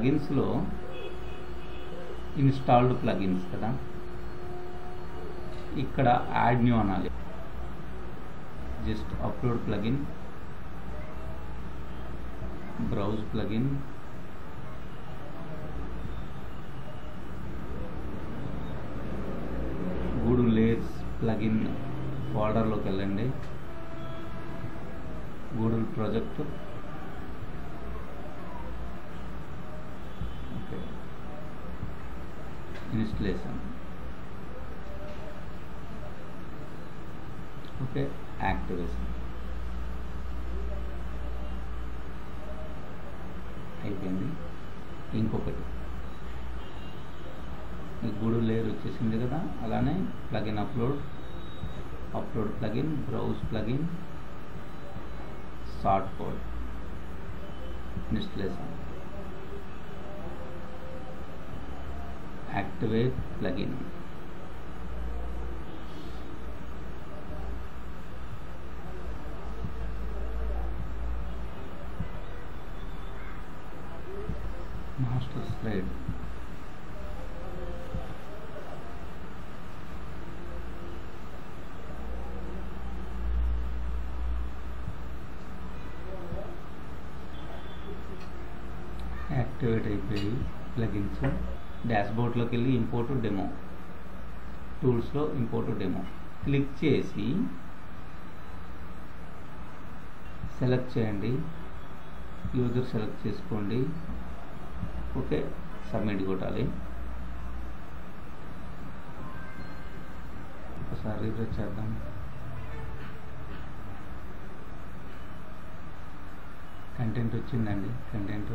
ప్లగిన్స్లో installed plugins కదా ఇక్కడ add new అనాలి just upload plugin browse plugin Goodlayers plugin ఫోల్డర్లోకి వెళ్ళండి Google project okay installation okay activation అయిపోయింది ఇంకొకటి ఈ గూగుల్ లేయర్ వచ్చేసింది కదా అలానే plugin upload upload plugin browse plugin short code installation activate plugin master slide activate అయిపోయి ప్లగిన్స్ డాష్బోర్డ్లోకి వెళ్ళి ఇంపోర్ట్ డెమో టూల్స్లో ఇంపోర్ట్ డెమో క్లిక్ చేసి సెలెక్ట్ చేయండి యూజర్ సెలెక్ట్ చేసుకోండి ఓకే సబ్మిట్ కొట్టాలి ఒకసారి రిఫ్రెష్ చేద్దాం కంటెంట్ వచ్చిందండి కంటెంట్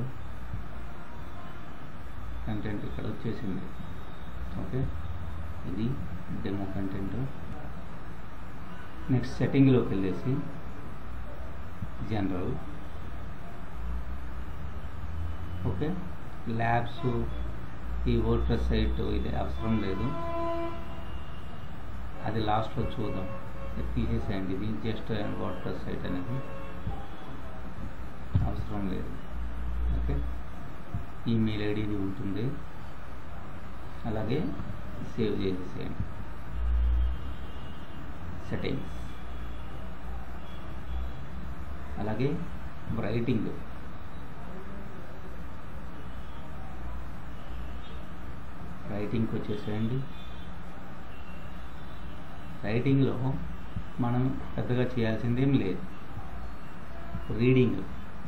కంటెంట్ ఇక్కడ వచ్చేసింది ఓకే ఇది డెమో కంటెంట్ నెక్స్ట్ సెట్టింగ్లోకి వెళ్ళేసి జనరల్ ఓకే ల్యాబ్స్ ఈ వర్డ్ప్రెస్ సైట్ ఇది అవసరం లేదు అది లాస్ట్లో చూద్దాం ఇది తీసేసేయండి ఇది జస్ట్ వర్డ్ప్రెస్ సైట్ అనేది అవసరం లేదు ఓకే ఈమెయిల్ ఐడి ఇది ఉంటుంది అలాగే సేవ్ చేసేసేయండి సెట్టింగ్స్ అలాగే రైటింగ్ రైటింగ్కి వచ్చేసేయండి రైటింగ్లో మనం పెద్దగా చేయాల్సిందేం లేదు రీడింగ్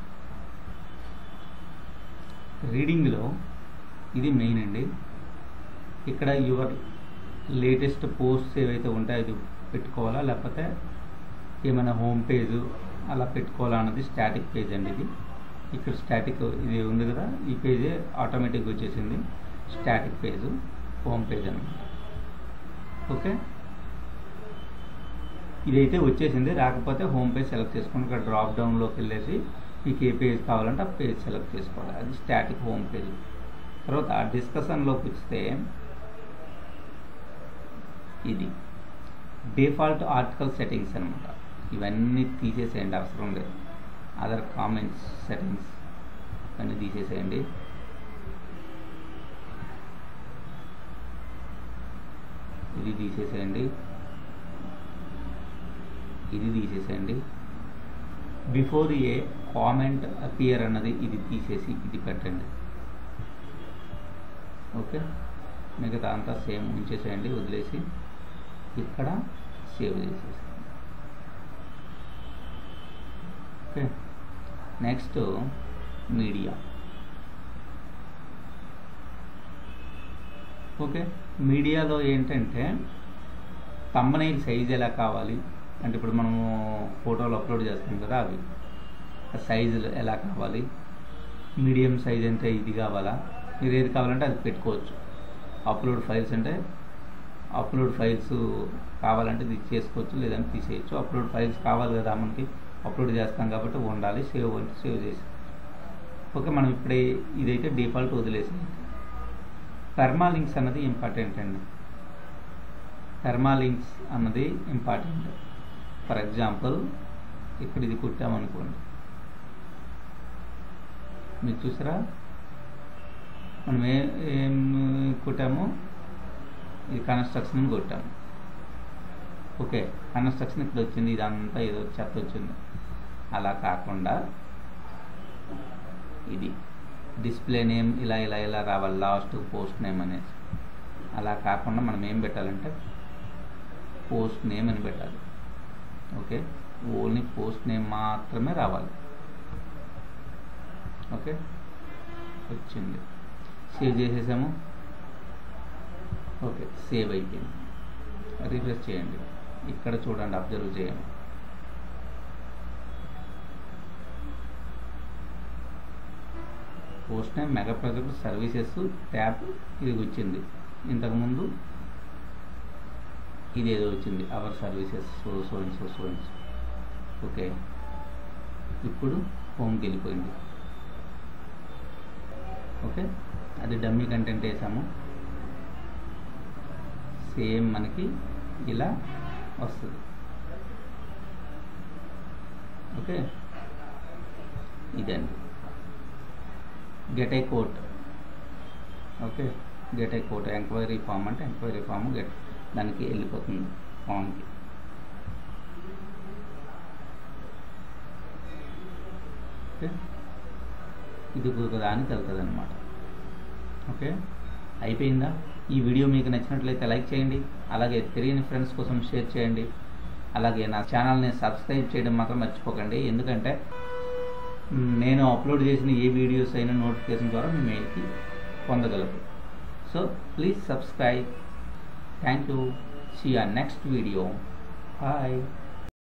రీడింగ్లో ఇది మెయిన్ అండి ఇక్కడ యువర్ లేటెస్ట్ పోస్ట్స్ ఏవైతే ఉంటాయో అది పెట్టుకోవాలా లేకపోతే ఏమైనా హోమ్ పేజ్ అలా పెట్టుకోవాలా అన్నది స్టాటిక్ పేజ్ అండి ఇది ఇక్కడ స్టాటిక్ ఇది ఉంది కదా ఈ పేజే ఆటోమేటిక్గా వచ్చేసింది స్టాటిక్ పేజ్ హోమ్ పేజ్ అనమాట ఓకే ఇదైతే వచ్చేసింది రాకపోతే హోమ్ పేజ్ సెలెక్ట్ చేసుకోండి ఇక్కడ డ్రాప్ డౌన్లోకి వెళ్ళేసి మీకు ఏ పేజ్ కావాలంటే ఆ పేజ్ సెలెక్ట్ చేసుకోవాలి అది స్టాటిక్ హోమ్ పేజ్ తర్వాత ఆ డిస్కషన్లోకి వస్తే ఇది డిఫాల్ట్ ఆర్టికల్ సెట్టింగ్స్ అనమాట ఇవన్నీ తీసేసేయండి అవసరం లేదు అదర్ కామెంట్స్ సెట్టింగ్స్ ఇవన్నీ తీసేసేయండి ఇది తీసేసేయండి ఇది తీసేసేయండి బిఫోర్ ఏ కామెంట్ అపియర్ అన్నది ఇది తీసేసి ఇది పెట్టండి ఓకే మిగతా అంతా సేమ్ ఉంచేసేయండి వదిలేసి ఇక్కడ సేవ్ చేసేసి ఓకే నెక్స్ట్ మీడియా ఓకే మీడియాలో ఏంటంటే తమ్మనైల్ సైజ్ ఎలా కావాలి అంటే ఇప్పుడు మనము ఫోటోలు అప్లోడ్ చేస్తాం కదా అవి ఆ సైజులు ఎలా కావాలి మీడియం సైజ్ అంటే ఇది కావాలా మీరు ఏది కావాలంటే అది పెట్టుకోవచ్చు అప్లోడ్ ఫైల్స్ అంటే అప్లోడ్ ఫైల్స్ కావాలంటే ఇది చేసుకోవచ్చు లేదంటే తీసేయచ్చు అప్లోడ్ ఫైల్స్ కావాలి కదా మనకి అప్లోడ్ చేస్తాం కాబట్టి ఉండాలి సేవ్ అంటే సేవ్ చేసి ఓకే మనం ఇప్పుడే ఇదైతే డిఫాల్ట్ వదిలేసి థర్మాలింక్స్ అన్నది ఇంపార్టెంట్ అండి థర్మాలింక్స్ అన్నది ఇంపార్టెంట్ ఫర్ ఎగ్జాంపుల్ ఇక్కడ ఇది కుట్టామనుకోండి మీరు చూసారా మనం ఏ ఏం కొట్టాము ఇది కన్స్ట్రక్షన్ అని కొట్టాము ఓకే కన్స్ట్రక్షన్ ఇక్కడ వచ్చింది ఇదంతా ఏదో చెత్త వచ్చింది అలా కాకుండా ఇది డిస్ప్లే నేమ్ ఇలా ఇలా ఇలా రావాలి లాస్ట్ పోస్ట్ నేమ్ అనేది అలా కాకుండా మనం ఏం పెట్టాలంటే పోస్ట్ నేమ్ అని పెట్టాలి ఓకే ఓన్లీ పోస్ట్ నేమ్ మాత్రమే రావాలి ఓకే వచ్చింది సేవ్ చేసేసాము ఓకే సేవ్ అయిపోయింది రిఫ్రెష్ చేయండి ఇక్కడ చూడండి అబ్జర్వ్ చేయండి post name mega project services tab ఇది వచ్చింది ఇంతకుముందు ఇది ఏదో వచ్చింది our services so so and so so and so okay ఇప్పుడు హోమ్కి వెళ్ళిపోయింది ఓకే అది డమ్మీ కంటెంట్ వేసాము సేమ్ మనకి ఇలా వస్తుంది ఓకే ఇదండి get a quote okay get a quote enquiry form అంటే ఎంక్వైరీ ఫామ్ గెట్ దానికి వెళ్ళిపోతుంది ఫామ్కి ఓకే ఇది ఒక దానికి వెళ్తుంది అనమాట ఓకే అయిపోయిందా ఈ వీడియో మీకు నచ్చినట్లయితే లైక్ చేయండి అలాగే తెలియని ఫ్రెండ్స్ కోసం షేర్ చేయండి అలాగే నా ఛానల్ని సబ్స్క్రైబ్ చేయడం మాత్రం మర్చిపోకండి ఎందుకంటే మ్, నేను అప్లోడ్ చేసిన ఏ వీడియోస్ అయినా నోటిఫికేషన్ ద్వారా మీ మెయిల్కి పొందగలరు so please subscribe thank you see or next video bye